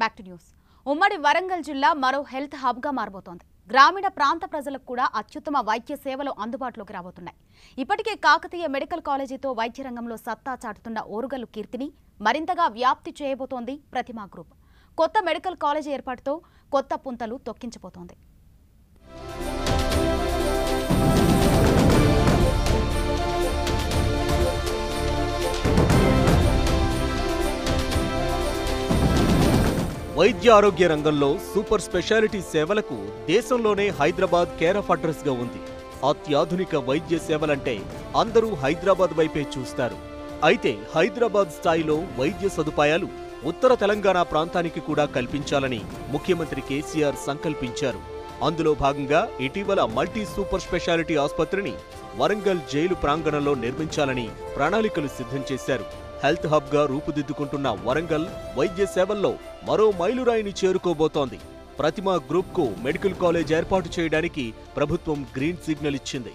back to news ఉమ్మడి వరంగల్ జిల్లా మరో హెల్త్ హబ్గా మారబోతోంది గ్రామీణ ప్రాంత ప్రజలకు కూడా అత్యుత్తమ వైద్య సేవలు అందుబాటులోకి రాబోతున్నాయి ఇప్పటికే కాకతీయ మెడికల్ కాలేజీతో వైద్య రంగంలో సత్తా చాటుతున్న ఓరుగల్లు కీర్తిని మరింతగా వ్యాప్తి చేయబోతోంది ప్రతిమా గ్రూప్ కొత్త మెడికల్ కాలేజీ ఏర్పాటుతో కొత్త పుంతలు తొక్కించబోతోంది వైద్య ఆరోగ్య రంగంలో సూపర్ స్పెషాలిటీ సేవలకు దేశంలోనే హైదరాబాద్ కేర్ ఆఫ్ అడ్రస్ గా ఉంది అత్యాధునిక వైద్య సేవలంటే అందరూ హైదరాబాద్ వైపే చూస్తారు అయితే హైదరాబాద్ స్థాయిలో వైద్య సదుపాయాలు ఉత్తర తెలంగాణ ప్రాంతానికి కూడా కల్పించాలని ముఖ్యమంత్రి కేసీఆర్ సంకల్పించారు అందులో భాగంగా ఇటీవల మల్టీ సూపర్ స్పెషాలిటీ ఆసుపత్రిని వరంగల్ జైలు ప్రాంగణంలో నిర్మించాలని ప్రణాళికలు సిద్ధం చేశారు హెల్త్ హబ్ గా రూపుదిద్దుకుంటున్న వరంగల్ వైద్య సేవల్లో మరో మైలురాయిని చేరుకోబోతోంది ప్రతిమా గ్రూప్ కు మెడికల్ కాలేజ్ ఏర్పాటు చేయడానికి ప్రభుత్వం గ్రీన్ సిగ్నల్ ఇచ్చింది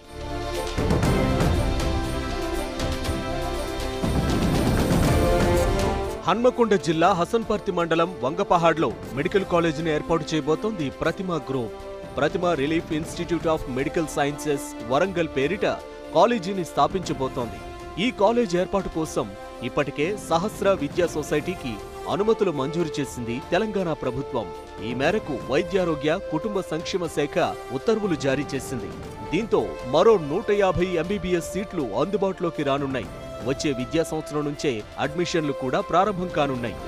హన్మకొండ జిల్లా హసన్పర్తి మండలం వంగపహాడ్లో మెడికల్ కాలేజీని ఏర్పాటు చేయబోతోంది Pratima group Pratima relief institute of medical sciences Warangal పేరిట కాలేజీని స్థాపించబోతోంది ఈ కాలేజ్ ఏర్పాటు కోసం ఇప్పటికే సహస్ర విద్యా సొసైటీకి అనుమతులు మంజూరు చేసింది తెలంగాణ ప్రభుత్వం ఈ మేరకు వైద్యారోగ్య కుటుంబ సంక్షేమ శాఖ ఉత్తర్వులు జారీ చేసింది దీంతో మరో నూట యాభై ఎంబీబీఎస్ సీట్లు అందుబాటులోకి రానున్నాయి వచ్చే విద్యా సంవత్సరం నుంచే అడ్మిషన్లు కూడా ప్రారంభం కానున్నాయి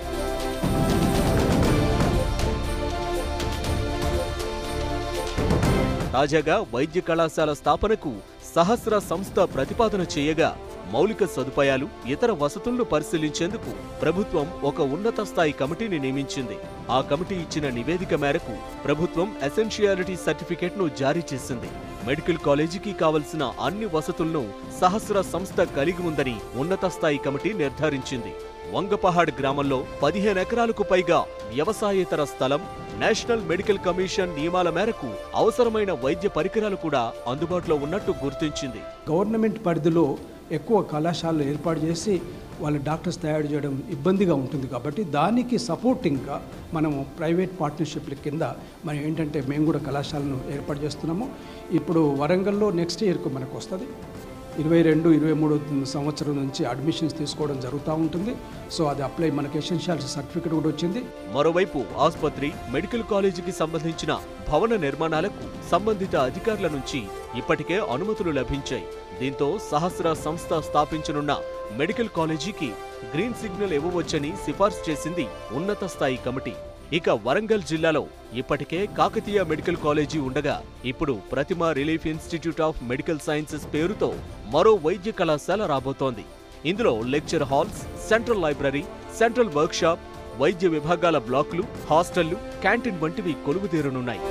తాజాగా వైద్య కళాశాల స్థాపనకు సహస్ర సంస్థ ప్రతిపాదన చేయగా మౌలిక సదుపాయాలు ఇతర వసతులను పరిశీలించేందుకు ప్రభుత్వం ఒక ఉన్నత స్థాయి కమిటీని నియమించింది ఆ కమిటీ ఇచ్చిన నివేదిక మేరకు ప్రభుత్వం ఎసెన్షియాలిటీ సర్టిఫికేట్ను జారీ చేసింది మెడికల్ కాలేజీకి కావలసిన అన్ని వసతులను సహస్ర సంస్థ కలిగి ఉందని ఉన్నత స్థాయి కమిటీ నిర్ధారించింది వంగపహాడ్ గ్రామంలో పదిహేను ఎకరాలకు పైగా వ్యవసాయేతర స్థలం నేషనల్ మెడికల్ కమిషన్ నియమాల మేరకు అవసరమైన వైద్య పరికరాలు కూడా అందుబాటులో ఉన్నట్టు గుర్తించింది గవర్నమెంట్ పరిధిలో ఎక్కువ కళాశాలలు ఏర్పాటు చేసి వాళ్ళ డాక్టర్స్ తయారు చేయడం ఇబ్బందిగా ఉంటుంది కాబట్టి దానికి సపోర్టింగ్గా మనము ప్రైవేట్ పార్ట్నర్షిప్ల కింద మనం ఏంటంటే మేము కూడా కళాశాలను ఏర్పాటు చేస్తున్నాము ఇప్పుడు వరంగల్లో నెక్స్ట్ ఇయర్కు మనకు వస్తుంది ఇరవై రెండు ఇరవై మూడు సంవత్సరం నుంచి అడ్మిషన్స్ తీసుకోవడం జరుగుతూ ఉంటుంది సో అది అప్లై మనకి ఎసెన్షియల్స్ సర్టిఫికేట్ కూడా వచ్చింది మరోవైపు ఆసుపత్రి మెడికల్ కాలేజీకి సంబంధించిన భవన నిర్మాణాలకు సంబంధిత అధికారుల నుంచి ఇప్పటికే అనుమతులు లభించాయి దీంతో సహస్ర సంస్థ స్థాపించనున్న మెడికల్ కాలేజీకి గ్రీన్ సిగ్నల్ ఇవ్వవచ్చని సిఫార్సు చేసింది ఉన్నత స్థాయి కమిటీ ఇక వరంగల్ జిల్లాలో ఇప్పటికే కాకతీయ మెడికల్ కాలేజీ ఉండగా ఇప్పుడు Pratima relief institute of medical sciences పేరుతో మరో వైద్య కళాశాల రాబోతోంది ఇందులో lecture halls central library central workshop వైద్య విభాగాల బ్లాకులు హాస్టళ్లు క్యాంటీన్ వంటివి కొలువుదీరనున్నాయి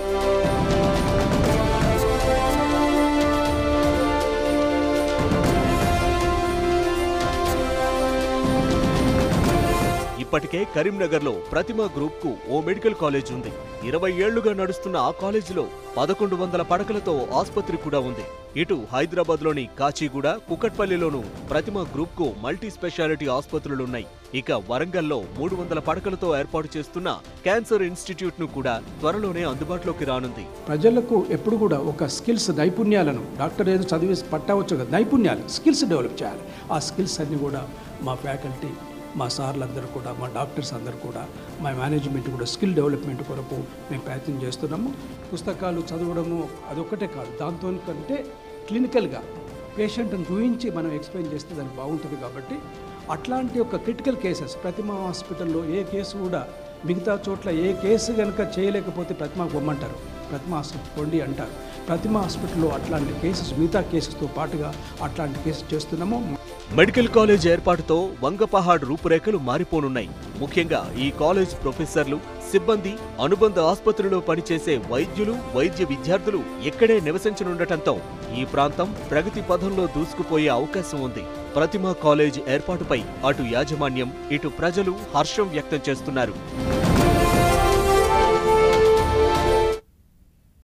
ఇప్పటికే కరీంనగర్లో ప్రతిమ గ్రూప్ కు ఓ మెడికల్ కాలేజ్ ఉంది ఇరవై ఏళ్లుగా నడుస్తున్న ఆ కాలేజీలో పదకొండు వందల పడకలతో ఆసుపత్రి కూడా ఉంది ఇటు హైదరాబాద్ లోని కాచిగూడ కుకట్పల్లిలోనూ ప్రతిమ గ్రూప్ కు మల్టీ స్పెషాలిటీ ఆసుపత్రులున్నాయి ఇక వరంగల్లో మూడు వందల పడకలతో ఏర్పాటు చేస్తున్న క్యాన్సర్ ఇన్స్టిట్యూట్ ను కూడా త్వరలోనే అందుబాటులోకి రానుంది ప్రజలకు ఎప్పుడు కూడా ఒక స్కిల్స్ నైపుణ్యాలను డాక్టర్ ఏదో చదివి పట్టవచ్చు కదా నైపుణ్యాలు స్కిల్స్ డెవలప్ చేయాలి ఆ స్కిల్స్ అన్నీ కూడా మా ఫ్యాకల్టీ మా సార్లందరూ కూడా మా డాక్టర్స్ అందరూ కూడా మా మేనేజ్మెంట్ కూడా స్కిల్ డెవలప్మెంట్ కొరకు మేము ప్రయత్నం చేస్తున్నాము పుస్తకాలు చదవడము అదొక్కటే కాదు దాంతో కంటే క్లినికల్గా పేషెంట్ని చూపించి మనం ఎక్స్ప్లెయిన్ చేస్తే దానికి బాగుంటుంది కాబట్టి అట్లాంటి ఒక క్రిటికల్ కేసెస్ ప్రతిమ హాస్పిటల్లో ఏ కేసు కూడా మిగతా చోట్ల ఏ కేసు కనుక చేయలేకపోతే ప్రతిమకు పొమ్మంటారు ప్రతిమ హాస్పిటల్ పొండి అంటారు ప్రతిమ హాస్పిటల్లో అట్లాంటి కేసెస్ మిగతా కేసెస్తో పాటుగా అట్లాంటి కేసెస్ చేస్తున్నాము మెడికల్ కాలేజ్ ఏర్పాటుతో వంగపహాడ్ రూపురేఖలు మారిపోనున్నాయి ముఖ్యంగా ఈ కాలేజ్ ప్రొఫెసర్లు సిబ్బంది అనుబంధ ఆసుపత్రిలో పనిచేసే వైద్యులు వైద్య విద్యార్థులు ఇక్కడే నివసించనుండటంతో ఈ ప్రాంతం ప్రగతి పథంలో దూసుకుపోయే అవకాశం ఉంది ప్రతిమ కాలేజ్ ఏర్పాటుపై అటు యాజమాన్యం ఇటు ప్రజలు హర్షం వ్యక్తం చేస్తున్నారు